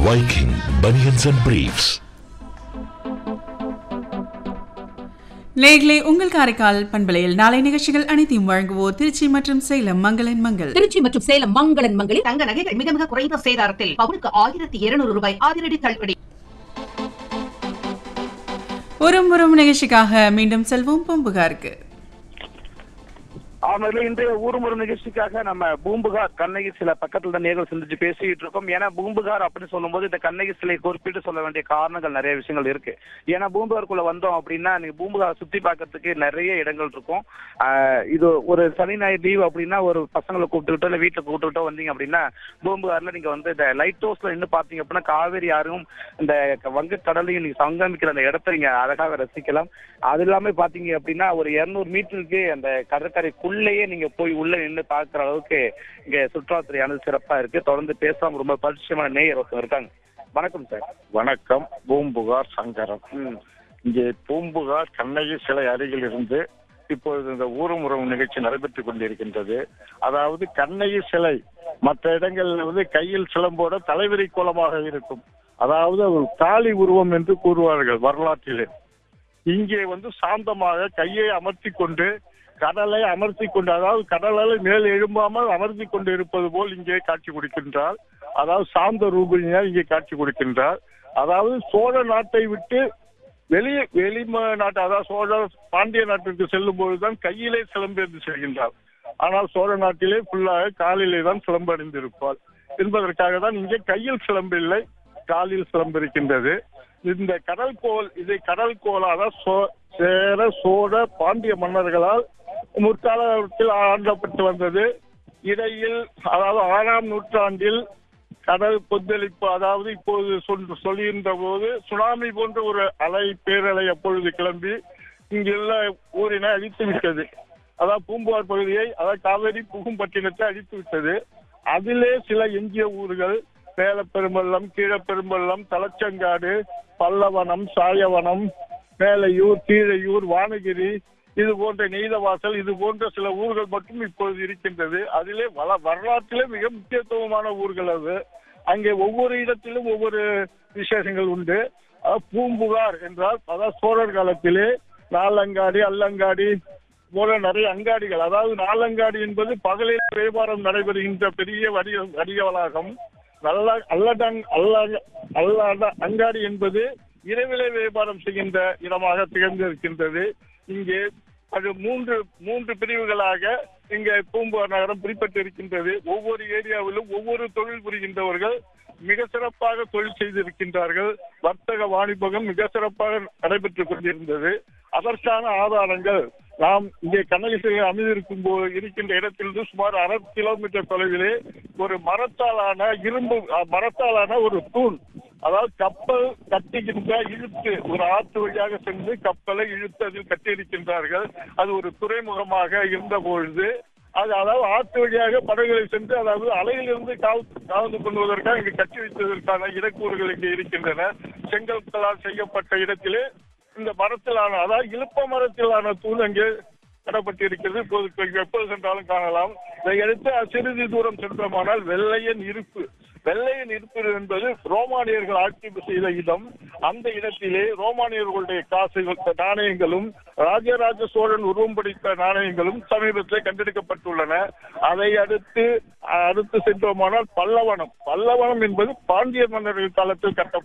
Viking Bunions and Briefs. நேர்களே உங்கள் காரைக்கால் பண்பலையில் நாளை நிகழ்ச்சிகள் அனைத்தையும் வழங்குவோர் திருச்சி மற்றும் சேலம் மங்களன் மங்கள் திருச்சி மற்றும் சேலம் மங்களன் மங்களில் தங்க நகைகள் மிக மிக குறைந்த சேதாரத்தில் பவுனுக்கு ஆயிரத்தி இருநூறு ரூபாய் அதிரடி தள்ளுபடி ஒரு முறம் நிகழ்ச்சிக்காக மீண்டும் செல்வோம் பூம்புகாருக்கு ஆமாம் இன்றைய ஊர்முறை நிகழ்ச்சிக்காக நம்ம பூம்புகார் கண்ணகி சிலை பக்கத்துல தான் நேர்கள் சந்திச்சு பேசிட்டு இருக்கோம் ஏன்னா பூம்புகார் அப்படின்னு சொல்லும்போது இந்த கண்ணகி சிலை குறிப்பிட்டு சொல்ல வேண்டிய காரணங்கள் நிறைய விஷயங்கள் இருக்கு ஏன்னா பூம்புகாருக்குள்ள வந்தோம் அப்படின்னா நீங்க பூம்புகார் சுத்தி பார்க்கறதுக்கு நிறைய இடங்கள் இருக்கும் ஆஹ் இது ஒரு சனி ஞாயிறு லீவ் அப்படின்னா ஒரு பசங்களை கூப்பிட்டுக்கிட்டோ இல்ல வீட்டுல கூப்பிட்டுக்கிட்டோ வந்தீங்க அப்படின்னா பூம்புகார்ல நீங்க வந்து இந்த லைட் ஹவுஸ்ல நின்று பாத்தீங்க அப்படின்னா காவேரி ஆறும் இந்த வங்க கடலையும் நீங்க சங்கமிக்கிற அந்த இடத்த நீங்க அழகாக ரசிக்கலாம் அது இல்லாம பாத்தீங்க அப்படின்னா ஒரு இருநூறு மீட்டருக்கு அந்த கடற்கரைக்குள்ளேயே நீங்க போய் உள்ள நின்று பார்க்குற அளவுக்கு இங்க சுற்றுலாத்துறையானது சிறப்பா இருக்கு தொடர்ந்து பேசாம ரொம்ப பரிச்சயமான நேயர் ஒருத்தர் இருக்காங்க வணக்கம் சார் வணக்கம் பூம்புகார் சங்கரன் ம் இங்கே பூம்புகார் கண்ணகி சிலை அருகில் இருந்து இப்பொழுது இந்த ஊர்முறம் நிகழ்ச்சி நடைபெற்றுக் கொண்டிருக்கின்றது அதாவது கண்ணகி சிலை மற்ற இடங்களில் வந்து கையில் சிலம்போட தலைவிரி கோலமாக இருக்கும் அதாவது ஒரு காளி உருவம் என்று கூறுவார்கள் வரலாற்றிலே இங்கே வந்து சாந்தமாக கையை அமர்த்தி கொண்டு கடலை அமர்த்தி கொண்டு அதாவது கடலை மேல் எழும்பாமல் அமர்த்தி கொண்டு இருப்பது போல் இங்கே காட்சி கொடுக்கின்றார் அதாவது சாந்த ரூபினியார் இங்கே காட்சி கொடுக்கின்றார் அதாவது சோழ நாட்டை விட்டு வெளியே வெளி ம- நாட்டு அதாவது சோழ பாண்டிய நாட்டிற்கு செல்லும் பொழுதுதான் கையிலே சிலம்பெறிந்து செல்கின்றார் ஆனால் சோழ நாட்டிலே ஃபுல்லாக காலிலே தான் சிலம்பு அணிந்திருப்பார் என்பதற்காக தான் இங்கே கையில் சிலம்பு இல்லை காலில் சிலம்பு இருக்கின்றது இந்த கடல் கோல் இதை கடல் கோலாக சோ- சேர சோழ பாண்டிய மன்னர்களால் முற்காலத்தில் ஆண்டப்பட்டு வந்தது இடையில் அதாவது ஆறாம் நூற்றாண்டில் கடல் கொந்தளிப்பு அதாவது இப்போது சொல் சொல்லுகின்ற போது சுனாமி போன்ற ஒரு அலை பேரலை அப்பொழுது கிளம்பி இங்குள்ள ஊரினை அழித்து விட்டது அதாவது பூம்புகார் பகுதியை அதாவது காவேரி புகும்பட்டினத்தை அழித்து விட்டது அதிலே சில எஞ்சிய ஊர்கள் மேலப்பெரும்பள்ளம் கீழப்பெரும்பள்ளம் தலச்சங்காடு பல்லவனம் சாயவனம் மேலையூர் கீழையூர் வானகிரி இது போன்ற நெய்தவாசல் இது போன்ற சில ஊர்கள் மட்டும் இப்பொழுது இருக்கின்றது அதிலே வள வரலாற்றிலே மிக முக்கியத்துவமான ஊர்கள் அது அங்கே ஒவ்வொரு இடத்திலும் ஒவ்வொரு விசேஷங்கள் உண்டு அதாவது பூம்புகார் என்றால் அதாவது சோழர் காலத்திலே நாலங்காடி அல்லங்காடி போல நிறைய அங்காடிகள் அதாவது நாலங்காடி என்பது பகலில் வியாபாரம் நடைபெறுகின்ற பெரிய வணிக வணிக வளாகம் நல்ல அல்லடங் அல்ல அல்லாத அங்காடி என்பது இரவிலே வியாபாரம் செய்கின்ற இடமாக திகழ்ந்திருக்கின்றது இங்கே அது மூன்று மூன்று பிரிவுகளாக இங்கே பூம்புகார் நகரம் பிரிப்பட்டு இருக்கின்றது ஒவ்வொரு ஏரியாவிலும் ஒவ்வொரு தொழில் புரிகின்றவர்கள் மிக சிறப்பாக தொழில் செய்திருக்கின்றார்கள் வர்த்தக வாணிபகம் மிக சிறப்பாக நடைபெற்றுக் கொண்டிருந்தது அதற்கான ஆதாரங்கள் நாம் இங்கே கண்ணகிசியில் அமைந்திருக்கும் போது இருக்கின்ற இடத்திலிருந்து சுமார் அரை கிலோமீட்டர் தொலைவிலே ஒரு மரத்தாலான இரும்பு அஹ், மரத்தாலான ஒரு தூண் அதாவது கப்பல் கட்டுகின்ற இழுத்து ஒரு ஆற்று வழியாக சென்று கப்பலை இழுத்து அதில் கட்டியிருக்கின்றார்கள் அது ஒரு துறைமுகமாக இருந்த பொழுது அது அதாவது ஆற்று வழியாக படகுகளை சென்று அதாவது அலையிலிருந்து காவ காவந்து கொள்வதற்காக இங்கு கட்டி வைத்ததற்கான இடக்கூறுகள் இங்கே இருக்கின்றன செங்கற்களால் செய்யப்பட்ட இடத்திலே இந்த மரத்திலான அதாவது இழுப்ப மரத்திலான தூண் அங்கே கடப்பட்டிருக்கிறது இப்போது எப்போது சென்றாலும் காணலாம் இதை அடுத்து சிறிது தூரம் சென்றோமானால் வெள்ளையன் இருப்பு வெள்ளையன் இருப்பு என்பது ரோமானியர்கள் ஆட்சி செய்த இடம் அந்த இடத்திலே ரோமானியர்களுடைய காசுகள் நாணயங்களும் ராஜராஜ சோழன் உருவம் பிடித்த நாணயங்களும் சமீபத்தில் கண்டெடுக்கப்பட்டுள்ளன அதை அடுத்து அடுத்து சென்றோமானால் பல்லவனம் பல்லவனம் என்பது பாண்டிய மன்னர்கள் காலத்தில் கட்டப்பட்ட